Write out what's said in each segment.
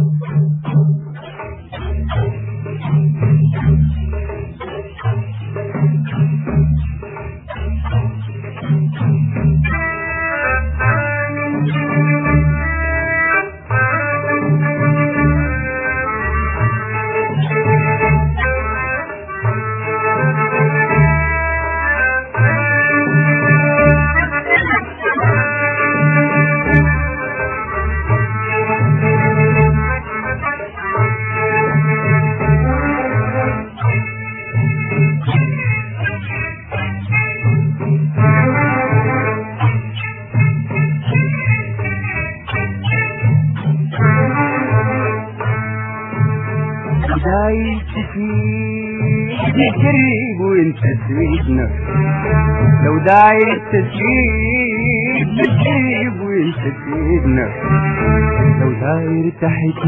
دايس فيه تجرب وانت تسيبنا لو دايس تسيب تجرب وانت تسيبنا لو داير تحت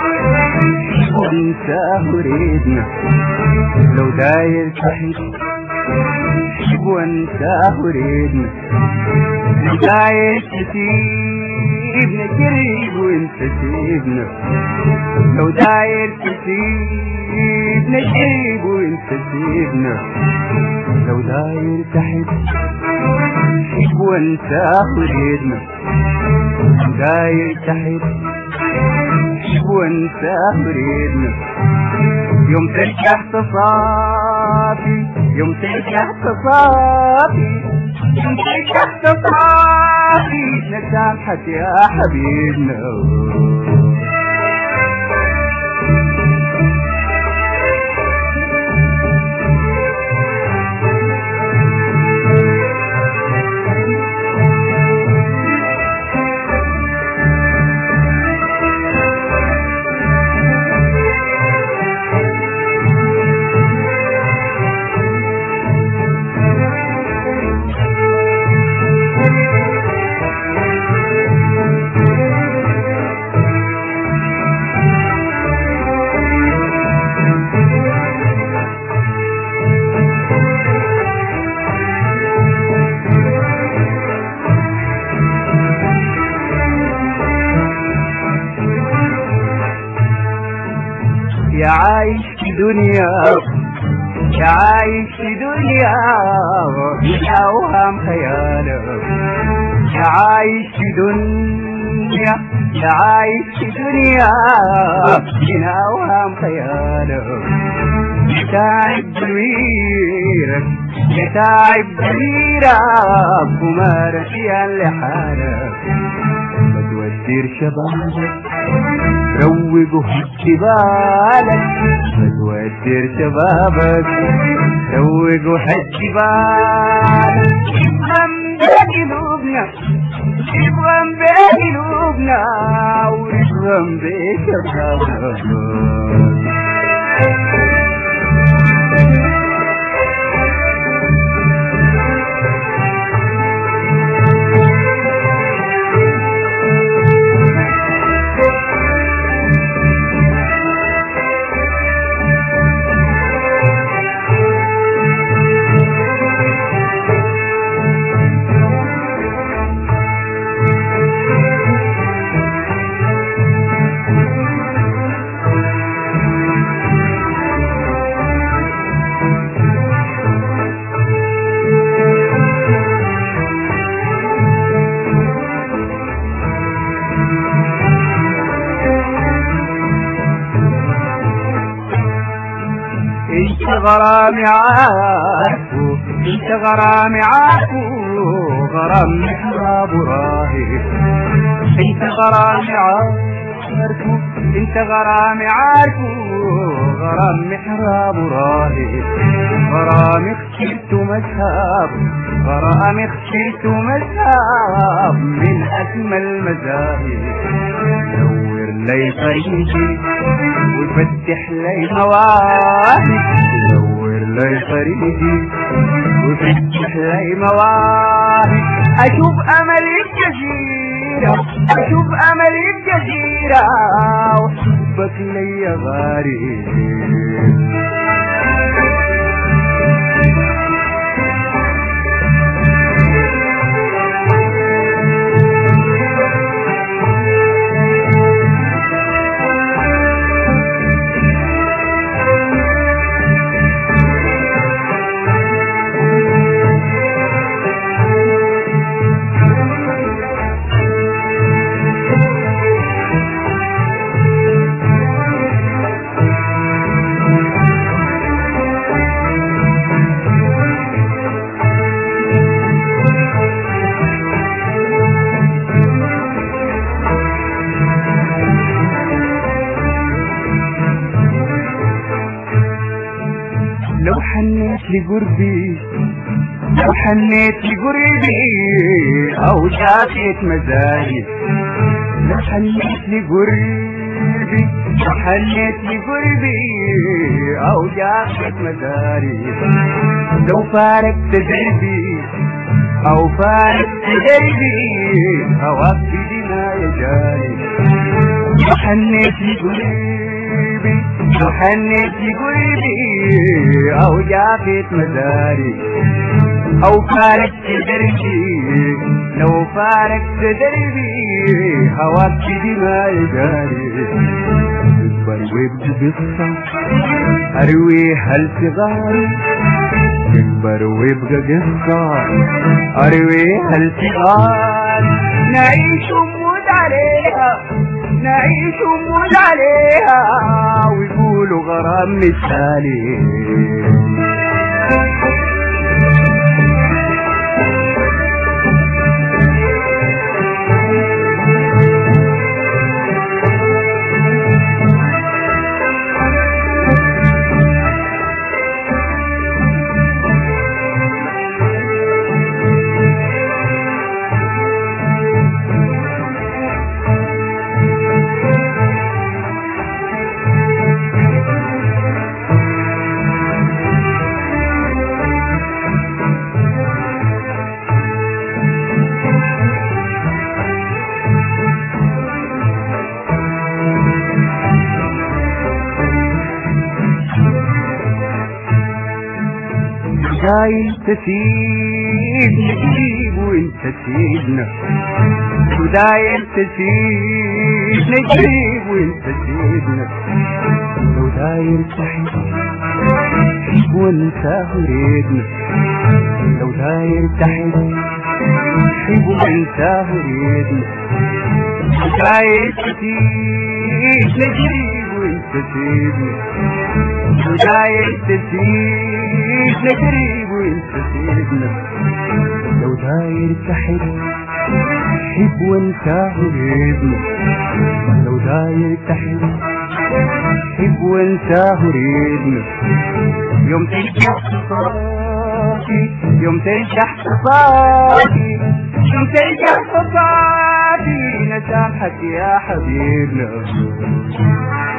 وانت هريدنا لو داير تحت وانت هريدنا لو داير تسيب نجرب وانت تسيبنا لو داير تسيب نجيب وانت تسيبنا لو داير تحت شيب وانت اخرجنا لو داير تحت شيب وانت اخرجنا يوم ترجع تصافي يوم ترجع تصافي يوم ترجع تصافي نسامحك يا حبيبنا يا عايش في دنيا يا عايش في دنيا من أوهام خيالك يا عايش في دنيا يا عايش في دنيا من أوهام خيالك يتعب ضميرك يتعب ضميرك وما رشيا لحالك ما تودير شبابك روقوا حكي بالك ما تودير شبابك روقوا حكي بالك افهم بقلوبنا افهم بقلوبنا وافهم بشبابك انت غرامي عارفو انت غرامي عارفو غرام محراب راهب انت غرامي عارفو انت غرامي عارفو غرام محراب راهب غرام اخترت مذهب غرام اخترت مذهب من اجمل مذاهب نور لي طريقي وفتح لي مواهب نور لي طريقي وفتح لي مواهب اشوف املي الجزيرة اشوف املي الجزيرة وحبك لي غريب حنيت لقربي لو حنيت لقربي او شافيت مزاجي لو حنيت لقربي لو حنيت لقربي او جافت مزاري لو فارقت دربي او فارقت دربي هواك بدنا يجاري لو حنيت لقربي لو حنيت لقربي او جافت مزاري او فارقت دربي لو فارقت دربي هواك بدنا يجاري يكبر ويبقى قصة أرويها الصغار يكبر ويبقى قصة أرويها الصغار نعيش ونموت عليها نعيش ونموت عليها ويقولوا غرام مثالي جاي تسيب نجيب وانت تسيبنا وداير تسيب نجيب وانت تسيبنا وداير تحب حب وانت هريدنا لو داير تحب حب وانت هريدنا وداير تسيب نجيب وانت تسيبنا وداير تسيب نجري وانت سيدنا لو داير تحب حب وانت هريدنا لو داير تحب حب وانت هريدنا يوم ترجع صافي يوم ترجع صافي يوم ترجع صافي نسامحك يا حبيبنا